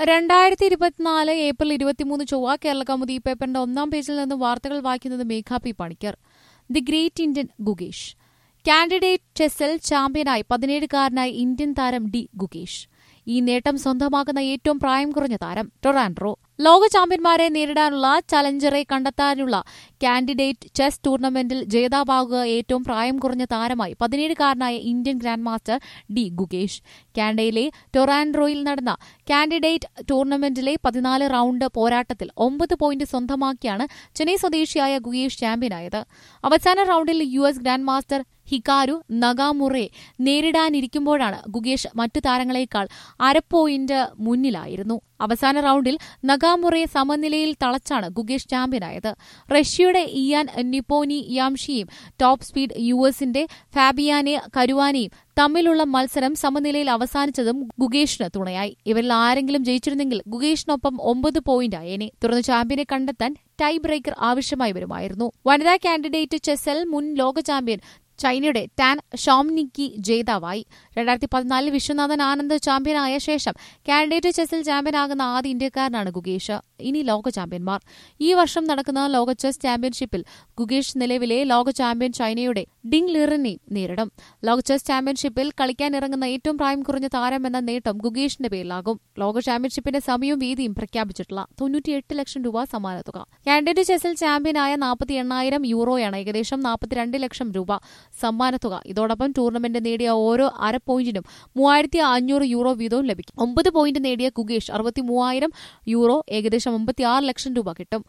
രണ്ടായിരത്തി ഇരുപത്തിനാല് ഏപ്രിൽ ഇരുപത്തിമൂന്ന് ചൊവ്വ കേരള കൗമുദി പേപ്പറിന്റെ ഒന്നാം പേജിൽ നിന്ന് വാർത്തകൾ വായിക്കുന്നത് Megha P Panicker the great Indian Gukesh candidate ചെസ്സിൽ ചാമ്പ്യനായി പതിനേഴുകാരനായ ഇന്ത്യൻ താരം ഡി ഗുഗേഷ് ഈ നേട്ടം സ്വന്തമാക്കുന്ന ഏറ്റവും പ്രായം കുറഞ്ഞ താരം ടൊറാൻഡ്രോ ലോക ചാമ്പ്യന്മാരെ നേരിടാനുള്ള ചലഞ്ചറെ കണ്ടെത്താനുള്ള കാൻഡിഡേറ്റ് ചെസ് ടൂർണമെന്റിൽ ജേതാവാകുക ഏറ്റവും പ്രായം കുറഞ്ഞ താരമായി പതിനേഴുകാരനായ Indian grand master D Gukesh കാനഡയിലെ ടൊറാൻഡ്രോയിൽ നടന്ന കാൻഡിഡേറ്റ് ടൂർണമെന്റിലെ പതിനാല് റൌണ്ട് പോരാട്ടത്തിൽ ഒമ്പത് പോയിന്റ് സ്വന്തമാക്കിയാണ് ചെന്നൈ സ്വദേശിയായ ഗുഗേഷ് ചാമ്പ്യനായത് അവസാന റൌണ്ടിൽ U S grand master Hikaru Nakamura നേരിടാനിരിക്കുമ്പോഴാണ് ഗുഗേഷ് മറ്റു താരങ്ങളെക്കാൾ അര പോയിന്റ് മുന്നിലായിരുന്നു അവസാന റൌണ്ടിൽ നഗാമുറെ സമനിലയിൽ തളച്ചാണ് ഗുഗേഷ് ചാമ്പ്യനായത് റഷ്യയുടെ ഇയാൻ നിപ്പോനി യാംഷിയും ടോപ്പ് സ്പീഡ് യു എസിന്റെ ഫാബിയാനെ കരുവാനെയും തമ്മിലുള്ള മത്സരം സമനിലയിൽ അവസാനിച്ചതും ഗുഗേഷിന് തുണയായി ഇവരിൽ ആരെങ്കിലും ജയിച്ചിരുന്നെങ്കിൽ ഗുഗേഷിനൊപ്പം ഒമ്പത് പോയിന്റ് ആയേനെ തുടർന്ന് ചാമ്പ്യനെ കണ്ടെത്താൻ ടൈ ബ്രേക്കർ ആവശ്യമായി വരുമായിരുന്നു വനിതാ കാൻഡിഡേറ്റ് ചെസൽ മുൻ ലോക ചാമ്പ്യൻ ചൈനയുടെ ടാൻ ഷോംനിക്കി ജേതാവായി രണ്ടായിരത്തി പതിനാലിൽ വിശ്വനാഥൻ ആനന്ദ് ചാമ്പ്യനായ ശേഷം കാൻഡിഡേറ്റ് ചെസ്സിൽ ചാമ്പ്യനാകുന്ന ആദ്യ ഇന്ത്യക്കാരനാണ് ഗുഗേഷ് ഇനി ലോക ചാമ്പ്യന്മാർ ഈ വർഷം നടക്കുന്ന ലോക ചെസ് ചാമ്പ്യൻഷിപ്പിൽ ഗുഗേഷ് നിലവിലെ ലോക ചാമ്പ്യൻ ചൈനയുടെ ഡിങ് ലിറിനെ നേരിടും ലോക ചെസ് ചാമ്പ്യൻഷിപ്പിൽ കളിക്കാനിറങ്ങുന്ന ഏറ്റവും പ്രായം കുറഞ്ഞ താരം എന്ന നേട്ടം ഗുഗേഷിന്റെ പേരിലാകും ലോക ചാമ്പ്യൻഷിപ്പിന്റെ സമയവും വീതിയും പ്രഖ്യാപിച്ചിട്ടുള്ള തൊണ്ണൂറ്റിയെട്ട് ലക്ഷം രൂപ സമ്മാനത്തുക കാൻഡിഡേറ്റ് ചെസ്സിൽ ചാമ്പ്യനായ നാൽപ്പത്തി എണ്ണായിരം യൂറോയാണ് ഏകദേശം നാൽപ്പത്തിരണ്ട് ലക്ഷം രൂപ സമ്മാനത്തുക ഇതോടൊപ്പം ടൂർണമെന്റ് നേടിയ ഓരോ അര പോയിന്റിനും മൂവായിരത്തി അഞ്ഞൂറ് യൂറോ വീതവും ലഭിക്കും ഒമ്പത് പോയിന്റ് നേടിയ ഗുഗേഷ് അറുപത്തി മൂവായിരം യൂറോ ഏകദേശം ഒമ്പത്തിയാറ് ലക്ഷം രൂപ കിട്ടും